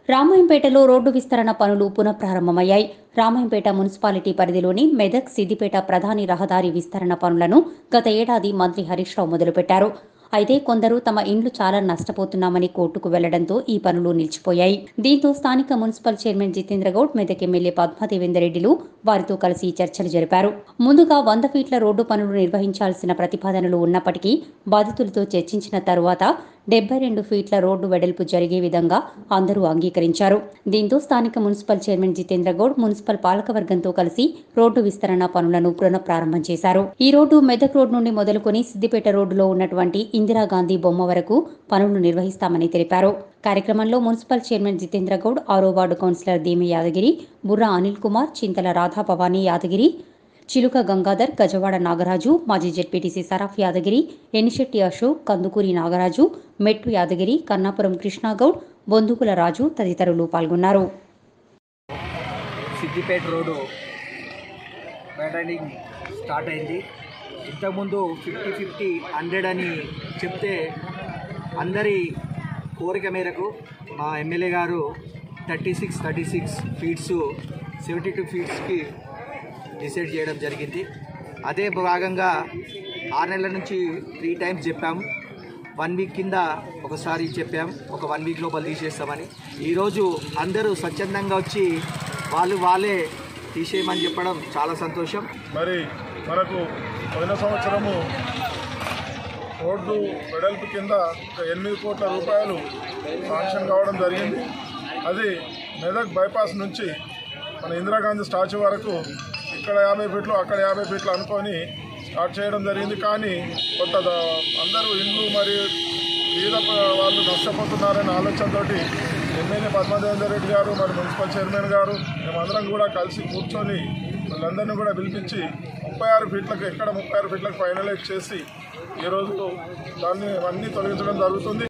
రామాయంపేటలో road విస్తరణ పనులు పునఃప్రారంభమయ్యాయి Ramayampet municipality పరిధిలోని మెదక్ సిద్దిపేట ప్రధాని రహదారి విస్తరణ పనులను గత ఏడాది మంత్రి హరీష్ రావు మొదలుపెట్టారు అయితే కొందరు తమ ఇండ్లు చాలా నష్టపోతున్నామని కోర్టుకు వెళ్లడంతో ఈ పనులు నిలిచిపోయాయి దీంతో స్థానిక municipal chairman Jitendra Goud Medak MLA Padma Devender రెడ్డిలు వారితో కలిసి చర్చలు జరిపారు ముందుగా వంద ఫీట్ల రోడ్డు పనులు నిర్వహించాల్సిన ప్రతిపాదనలు ఉన్నప్పటికీ బాధితులతో చర్చించిన తరువాత డెబ్బై రెండు ఫీట్ల రోడ్డు వెడల్పు జరిగే విధంగా అందరూ అంగీకరించారు దీంతో స్థానిక municipal chairman Jitendra Goud municipal పాలకవర్గంతో కలిసి రోడ్డు విస్తరణ పనులను పునఃప్రారంభం చేశారు ఈ రోడ్డు మెదక్ రోడ్ నుండి మొదలుకొని సిద్దిపేట రోడ్డులో ఉన్నటువంటి ఇందిరాగాంధీ బొమ్మ వరకు పనులు నిర్వహిస్తామని తెలిపారు కార్యక్రమంలో మున్సిపల్ చైర్మన్ జితేంద్ర గౌడ్ ఆరో వార్డు కౌన్సిలర్ దీమి యాదగిరి బుర్రా అనిల్ కుమార్ చింతల రాధా భవానీ యాదగిరి చిలుక గంగాధర్ గజవాడ నాగరాజు మాజీ జెడ్పీటీసీ సరాఫ్ యాదగిరి ఎనిశెట్టి అశోక్ కందుకూరి నాగరాజు మెట్టు యాదగిరి కన్నాపురం కృష్ణాగౌడ్ బొందుకుల రాజు తదితరులు పాల్గొన్నారు సిద్దిపేట రోడ్డు వైడనింగ్ స్టార్ట్ అయింది ఇంతకుముందు ఫిఫ్టీ ఫిఫ్టీ హండ్రెడ్ అని చెప్తే అందరి కోరిక మేరకు మా ఎమ్మెల్యే గారు thirty six thirty six feets seventy two ఫీట్స్కి డిసైడ్ చేయడం జరిగింది అదే భాగంగా ఆరు నెలల నుంచి త్రీ టైమ్స్ చెప్పాము వన్ వీక్ కింద ఒకసారి చెప్పాం ఒక వన్ వీక్ లోపల తీసేస్తామని ఈరోజు అందరూ స్వచ్ఛందంగా వచ్చి వాళ్ళు వాళ్ళే తీసేయమని చెప్పడం చాలా సంతోషం మరి మనకు పోయిన సంవత్సరము రోడ్డు వెడల్పు కింద ఒక ఎనిమిది కోట్ల రూపాయలు శాంక్షన్ కావడం జరిగింది అది మెదక్ బైపాస్ నుంచి మన ఇందిరాగాంధీ స్టాచ్యూ వరకు ఇక్కడ యాభై ఫీట్లు అక్కడ యాభై ఫీట్లు అనుకొని స్టార్ట్ చేయడం జరిగింది కానీ కొంత ద- అందరూ ఇండ్లు మరియు వివిధ ప- వాళ్ళు నష్టపోతున్నారనే ఆలోచనతోటి ఎమ్మెల్యే పద్మదేవేందర్ రెడ్డి గారు మరి మున్సిపల్ చైర్మన్ గారు మేమందరం కూడా కలిసి కూర్చొని వాళ్ళందరినీ కూడా పిలిపించి ముప్పై ఆరు ఫీట్లకు ఎక్కడ ముప్పై ఆరు ఫీట్లకు ఫైనలైజ్ చేసి ఈరోజు దాన్ని అన్నీ తొలగించడం జరుగుతుంది